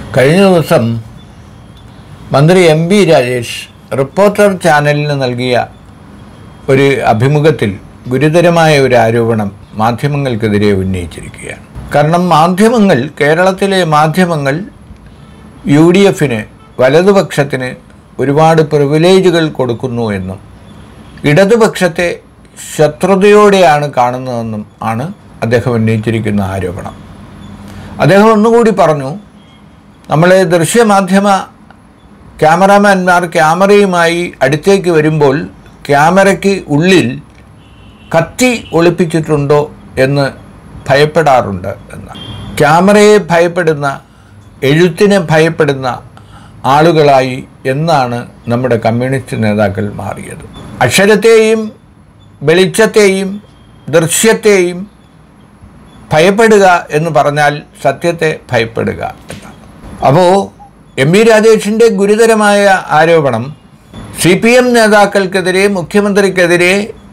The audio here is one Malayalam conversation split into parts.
കഴിഞ്ഞ ദിവസം മന്ത്രി എം ബി രാജേഷ് റിപ്പോർട്ടർ ചാനലിന് നൽകിയ ഒരു അഭിമുഖത്തിൽ ഗുരുതരമായ ഒരു ആരോപണം മാധ്യമങ്ങൾക്കെതിരെ ഉന്നയിച്ചിരിക്കുകയാണ് കാരണം മാധ്യമങ്ങൾ കേരളത്തിലെ മാധ്യമങ്ങൾ യു ഡി എഫിന് വലതുപക്ഷത്തിന് ഒരുപാട് പ്രിവിലേജുകൾ കൊടുക്കുന്നു എന്നും ഇടതുപക്ഷത്തെ ശത്രുതയോടെയാണ് കാണുന്നതെന്നും ആണ് അദ്ദേഹം ഉന്നയിച്ചിരിക്കുന്ന ആരോപണം അദ്ദേഹം ഒന്നുകൂടി പറഞ്ഞു നമ്മളെ ദൃശ്യമാധ്യമ ക്യാമറാമാൻമാർ ക്യാമറയുമായി അടുത്തേക്ക് വരുമ്പോൾ ക്യാമറയ്ക്ക് ഉള്ളിൽ കത്തി ഒളിപ്പിച്ചിട്ടുണ്ടോ എന്ന് ഭയപ്പെടാറുണ്ട് എന്ന് ക്യാമറയെ ഭയപ്പെടുന്ന എഴുത്തിനെ ഭയപ്പെടുന്ന ആളുകളായി എന്നാണ് നമ്മുടെ കമ്മ്യൂണിസ്റ്റ് നേതാക്കൾ മാറിയത് അക്ഷരത്തെയും വെളിച്ചത്തെയും ദൃശ്യത്തെയും ഭയപ്പെടുക എന്ന് പറഞ്ഞാൽ സത്യത്തെ ഭയപ്പെടുക എന്നാണ് അപ്പോൾ എം വി രാജേഷിൻ്റെ ഗുരുതരമായ ആരോപണം സി പി എം നേതാക്കൾക്കെതിരെ മുഖ്യമന്ത്രിക്കെതിരെ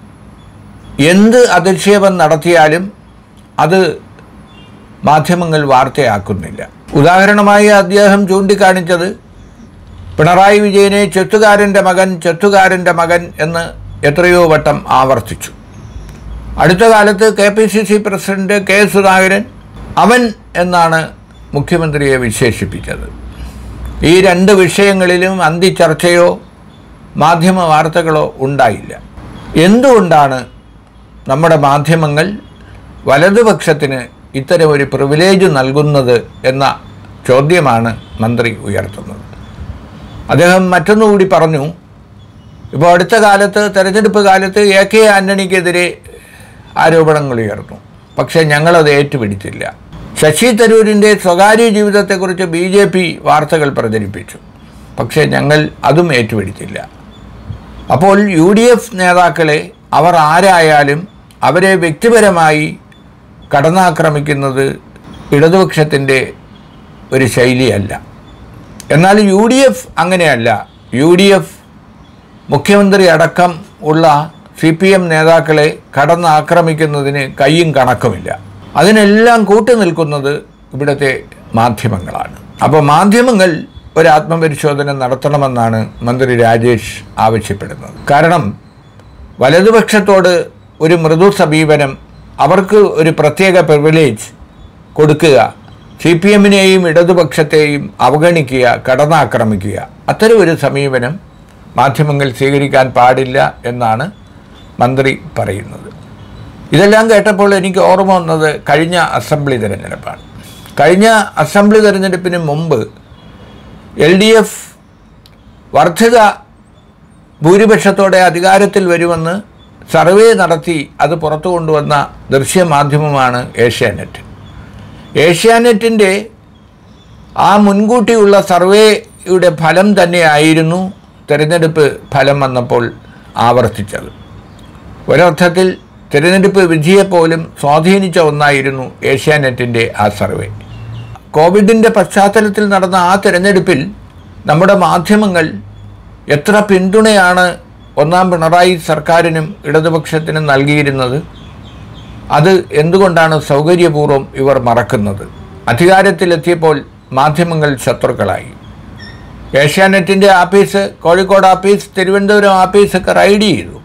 എന്ത് അധിക്ഷേപം നടത്തിയാലും അത് മാധ്യമങ്ങൾ വാർത്തയാക്കുന്നില്ല ഉദാഹരണമായി അദ്ദേഹം ചൂണ്ടിക്കാണിച്ചത് പിണറായി വിജയനെ ചെത്തുകാരൻ്റെ മകൻ ചെത്തുകാരൻ്റെ മകൻ എന്ന് എത്രയോ വട്ടം ആവർത്തിച്ചു അടുത്ത കാലത്ത് K P C C president K Sudhakaran അവൻ എന്നാണ് മുഖ്യമന്ത്രിയെ വിശേഷിപ്പിച്ചത് ഈ രണ്ട് വിഷയങ്ങളിലും അന്തിച്ചർച്ചയോ മാധ്യമ വാർത്തകളോ ഉണ്ടായില്ല എന്തുകൊണ്ടാണ് നമ്മുടെ മാധ്യമങ്ങൾ വലതുപക്ഷത്തിന് ഇത്തരം ഒരു പ്രിവിലേജ് നൽകുന്നത് എന്ന ചോദ്യമാണ് മന്ത്രി ഉയർത്തുന്നത് അദ്ദേഹം മറ്റൊന്നുകൂടി പറഞ്ഞു ഇപ്പോൾ അടുത്ത കാലത്ത് തെരഞ്ഞെടുപ്പ് കാലത്ത് എ കെ ആൻ്റണിക്കെതിരെ ആരോപണങ്ങൾ ഉയർന്നു പക്ഷേ ഞങ്ങളത് ഏറ്റുപിടിച്ചില്ല ശശി തരൂരിൻ്റെ സ്വകാര്യ ജീവിതത്തെക്കുറിച്ച് ബി ജെ പി വാർത്തകൾ പ്രചരിപ്പിച്ചു പക്ഷേ ഞങ്ങൾ അതും ഏറ്റുപിടിച്ചില്ല അപ്പോൾ യു ഡി എഫ് നേതാക്കളെ അവർ ആരായാലും അവരെ വ്യക്തിപരമായി കടന്നാക്രമിക്കുന്നത് ഇടതുപക്ഷത്തിൻ്റെ ഒരു ശൈലിയല്ല എന്നാൽ യു ഡി എഫ് അങ്ങനെയല്ല യു ഡി എഫ് മുഖ്യമന്ത്രി അടക്കം ഉള്ള സി പി എം നേതാക്കളെ കടന്നാക്രമിക്കുന്നതിന് കയ്യും കണക്കുമില്ല അതിനെല്ലാം കൂട്ടുനിൽക്കുന്നത് ഇവിടുത്തെ മാധ്യമങ്ങളാണ് അപ്പോൾ മാധ്യമങ്ങൾ ഒരു ആത്മപരിശോധന നടത്തണമെന്നാണ് മന്ത്രി രാജേഷ് ആവശ്യപ്പെടുന്നത് കാരണം വലതുപക്ഷത്തോട് ഒരു മൃദു സമീപനം അവർക്ക് ഒരു പ്രത്യേക പ്രിവിലേജ് കൊടുക്കുക സി പി എമ്മിനെയും ഇടതുപക്ഷത്തെയും അവഗണിക്കുക കടന്നാക്രമിക്കുക അത്തരം ഒരു സമീപനം മാധ്യമങ്ങൾ സ്വീകരിക്കാൻ പാടില്ല എന്നാണ് മന്ത്രി പറയുന്നത് ഇതെല്ലാം കേട്ടപ്പോൾ എനിക്ക് ഓർമ്മ വന്നത് കഴിഞ്ഞ അസംബ്ലി തിരഞ്ഞെടുപ്പാണ് കഴിഞ്ഞ അസംബ്ലി തിരഞ്ഞെടുപ്പിന് മുമ്പ് എൽ ഡി എഫ് വർദ്ധിത ഭൂരിപക്ഷത്തോടെ അധികാരത്തിൽ വരുമെന്ന് സർവേ നടത്തി അത് പുറത്തു കൊണ്ടുവന്ന ദൃശ്യമാധ്യമമാണ് ഏഷ്യാനെറ്റ് ഏഷ്യാനെറ്റിൻ്റെ ആ മുൻകൂട്ടിയുള്ള സർവേയുടെ ഫലം തന്നെയായിരുന്നു തിരഞ്ഞെടുപ്പ് ഫലം വന്നപ്പോൾ ആവർത്തിച്ചത് ഒരർത്ഥത്തിൽ തിരഞ്ഞെടുപ്പ് വിധിയെപ്പോലും സ്വാധീനിച്ച ഒന്നായിരുന്നു ഏഷ്യാനെറ്റിൻ്റെ ആ സർവേ കോവിഡിൻ്റെ പശ്ചാത്തലത്തിൽ നടന്ന ആ തിരഞ്ഞെടുപ്പിൽ നമ്മുടെ മാധ്യമങ്ങൾ എത്ര പിന്തുണയാണ് ഒന്നാം പിണറായി സർക്കാരിനും ഇടതുപക്ഷത്തിനും നൽകിയിരുന്നത് അത് എന്തുകൊണ്ടാണ് സൗകര്യപൂർവ്വം ഇവർ മറക്കുന്നത് അധികാരത്തിലെത്തിയപ്പോൾ മാധ്യമങ്ങൾ ശത്രുക്കളായി ഏഷ്യാനെറ്റിൻ്റെ ആഫീസ് കോഴിക്കോട് ആഫീസ് തിരുവനന്തപുരം ആഫീസൊക്കെ റൈഡ് ചെയ്തു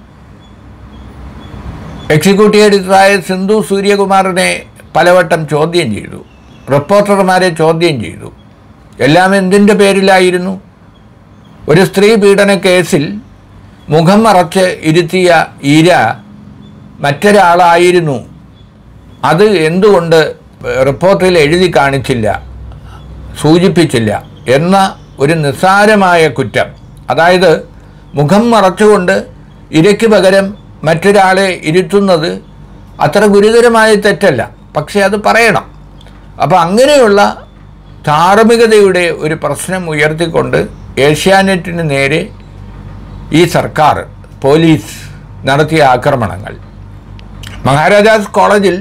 എക്സിക്യൂട്ടീവ് എഡിറ്ററായ സിന്ധു സൂര്യകുമാറിനെ പലവട്ടം ചോദ്യം ചെയ്തു റിപ്പോർട്ടർമാരെ ചോദ്യം ചെയ്തു എല്ലാം എന്തിൻ്റെ പേരിലായിരുന്നു ഒരു സ്ത്രീ പീഡന കേസിൽ മുഖം മറച്ച് ഇരുത്തിയ ഇര മറ്റൊരാളായിരുന്നു അത് എന്തുകൊണ്ട് റിപ്പോർട്ടിൽ എഴുതി കാണിച്ചില്ല സൂചിപ്പിച്ചില്ല എന്ന ഒരു നിസ്സാരമായ കുറ്റം അതായത് മുഖം മറച്ചുകൊണ്ട് ഇരയ്ക്ക് പകരം മറ്റൊരാളെ ഇരുത്തുന്നത് അത്ര ഗുരുതരമായ തെറ്റല്ല പക്ഷേ അത് പറയണം അപ്പോൾ അങ്ങനെയുള്ള ധാർമ്മികതയുടെ ഒരു പ്രശ്നം ഉയർത്തിക്കൊണ്ട് ഏഷ്യാനെറ്റിന് നേരെ ഈ സർക്കാർ പോലീസ് നടത്തിയ ആക്രമണങ്ങൾ മഹാരാജാസ് കോളേജിൽ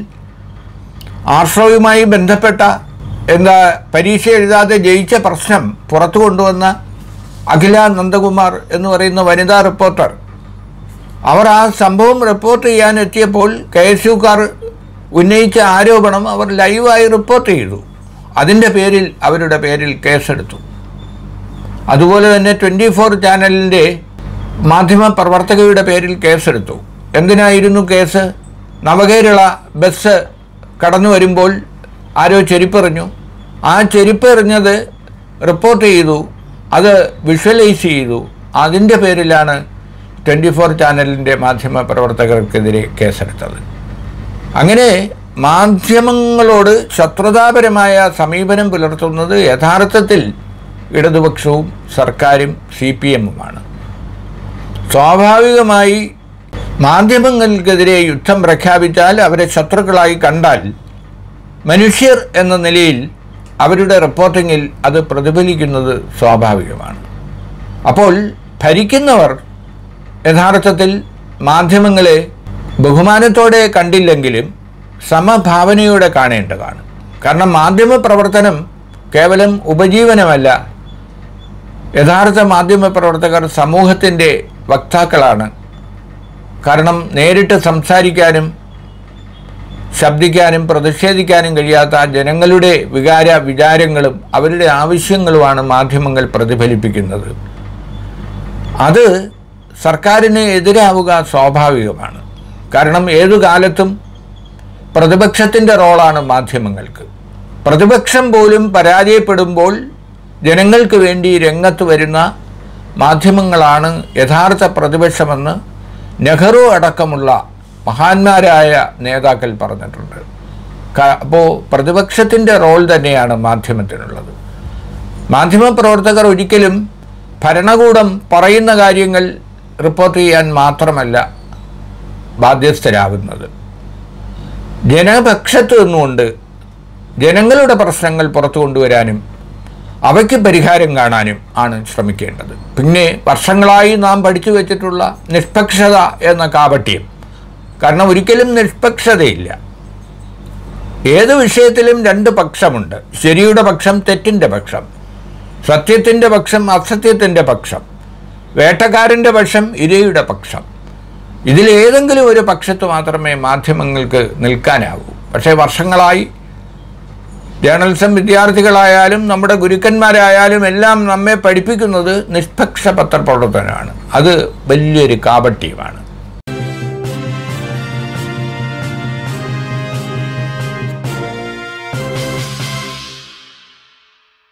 ആർഷോയുമായി ബന്ധപ്പെട്ട എന്താ പരീക്ഷ എഴുതാതെ ജയിച്ച പ്രശ്നം പുറത്തു കൊണ്ടുവന്ന അഖില നന്ദകുമാർ എന്ന് പറയുന്ന വനിതാ റിപ്പോർട്ടർ അവർ ആ സംഭവം റിപ്പോർട്ട് ചെയ്യാൻ എത്തിയപ്പോൾ കെ എസ് യുക്കാർ ഉന്നയിച്ച ആരോപണം അവർ ലൈവായി റിപ്പോർട്ട് ചെയ്തു അതിൻ്റെ പേരിൽ അവരുടെ പേരിൽ കേസെടുത്തു അതുപോലെ തന്നെ ട്വൻറ്റി ഫോർ ചാനലിൻ്റെ മാധ്യമ പ്രവർത്തകയുടെ പേരിൽ കേസെടുത്തു എന്തിനായിരുന്നു കേസ് നവകേരള ബസ് കടന്നു വരുമ്പോൾ ആരോ ചെരുപ്പെറിഞ്ഞു ആ ചെരുപ്പെറിഞ്ഞത് റിപ്പോർട്ട് ചെയ്തു അത് വിഷ്വലൈസ് ചെയ്തു അതിൻ്റെ പേരിലാണ് ട്വൻറ്റി ഫോർ ചാനലിൻ്റെ മാധ്യമ പ്രവർത്തകർക്കെതിരെ കേസെടുത്തത് അങ്ങനെ മാധ്യമങ്ങളോട് ശത്രുതാപരമായ സമീപനം പുലർത്തുന്നത് യഥാർത്ഥത്തിൽ ഇടതുപക്ഷവും സർക്കാരും സി പി എമ്മുമാണ് സ്വാഭാവികമായി മാധ്യമങ്ങൾക്കെതിരെ യുദ്ധം പ്രഖ്യാപിച്ചാൽ അവരെ ശത്രുക്കളായി കണ്ടാൽ മനുഷ്യർ എന്ന നിലയിൽ അവരുടെ റിപ്പോർട്ടിങ്ങിൽ അത് പ്രതിഫലിക്കുന്നത് സ്വാഭാവികമാണ് അപ്പോൾ ഭരിക്കുന്നവർ യഥാർത്ഥത്തിൽ മാധ്യമങ്ങളെ ബഹുമാനത്തോടെ കണ്ടില്ലെങ്കിലും സമഭാവനയോടെ കാണേണ്ടതാണ് കാരണം മാധ്യമ പ്രവർത്തനം കേവലം ഉപജീവനമല്ല യഥാർത്ഥ മാധ്യമ പ്രവർത്തകർ സമൂഹത്തിൻ്റെ വക്താക്കളാണ് കാരണം നേരിട്ട് സംസാരിക്കാനും ശബ്ദിക്കാനും പ്രതിഷേധിക്കാനും കഴിയാത്ത ജനങ്ങളുടെ വികാര വിചാരങ്ങളും അവരുടെ ആവശ്യങ്ങളുമാണ് മാധ്യമങ്ങൾ പ്രതിഫലിപ്പിക്കുന്നത് അത് സർക്കാരിന് എതിരാവുക സ്വാഭാവികമാണ് കാരണം ഏതു കാലത്തും പ്രതിപക്ഷത്തിൻ്റെ റോളാണ് മാധ്യമങ്ങൾക്ക് പ്രതിപക്ഷം പോലും പരാജയപ്പെടുമ്പോൾ ജനങ്ങൾക്ക് വേണ്ടി രംഗത്ത് വരുന്ന മാധ്യമങ്ങളാണ് യഥാർത്ഥ പ്രതിപക്ഷമെന്ന് നെഹ്റു അടക്കമുള്ള മഹാന്മാരായ നേതാക്കൾ പറഞ്ഞിട്ടുണ്ട് അപ്പോൾ പ്രതിപക്ഷത്തിൻ്റെ റോൾ തന്നെയാണ് മാധ്യമത്തിനുള്ളത് മാധ്യമപ്രവർത്തകർ ഒരിക്കലും ഭരണകൂടം പറയുന്ന കാര്യങ്ങൾ റിപ്പോർട്ട് ചെയ്യാൻ മാത്രമല്ല ബാധ്യസ്ഥരാകുന്നത് ജനപക്ഷത്ത് നിന്നുകൊണ്ട് ജനങ്ങളുടെ പ്രശ്നങ്ങൾ പുറത്തു കൊണ്ടുവരാനും അവയ്ക്ക് പരിഹാരം കാണാനും ആണ് ശ്രമിക്കേണ്ടത് പിന്നെ വർഷങ്ങളായി നാം പഠിച്ചു വെച്ചിട്ടുള്ള നിഷ്പക്ഷത എന്ന കാപട്യം കാരണം ഒരിക്കലും നിഷ്പക്ഷതയില്ല ഏത് വിഷയത്തിലും രണ്ട് പക്ഷമുണ്ട് ശരിയുടെ പക്ഷം തെറ്റിൻ്റെ പക്ഷം സത്യത്തിൻ്റെ പക്ഷം അസത്യത്തിൻ്റെ പക്ഷം വേട്ടക്കാരൻ്റെ പക്ഷം ഇരയുടെ പക്ഷം ഇതിലേതെങ്കിലും ഒരു പക്ഷത്ത് മാത്രമേ മാധ്യമങ്ങൾക്ക് നിൽക്കാനാവൂ പക്ഷേ വർഷങ്ങളായി ജേർണലിസം വിദ്യാർത്ഥികളായാലും നമ്മുടെ ഗുരുക്കന്മാരായാലും എല്ലാം നമ്മെ പഠിപ്പിക്കുന്നത് നിഷ്പക്ഷ പത്രപ്രവർത്തനമാണ് അത് വലിയൊരു കാപട്യമാണ്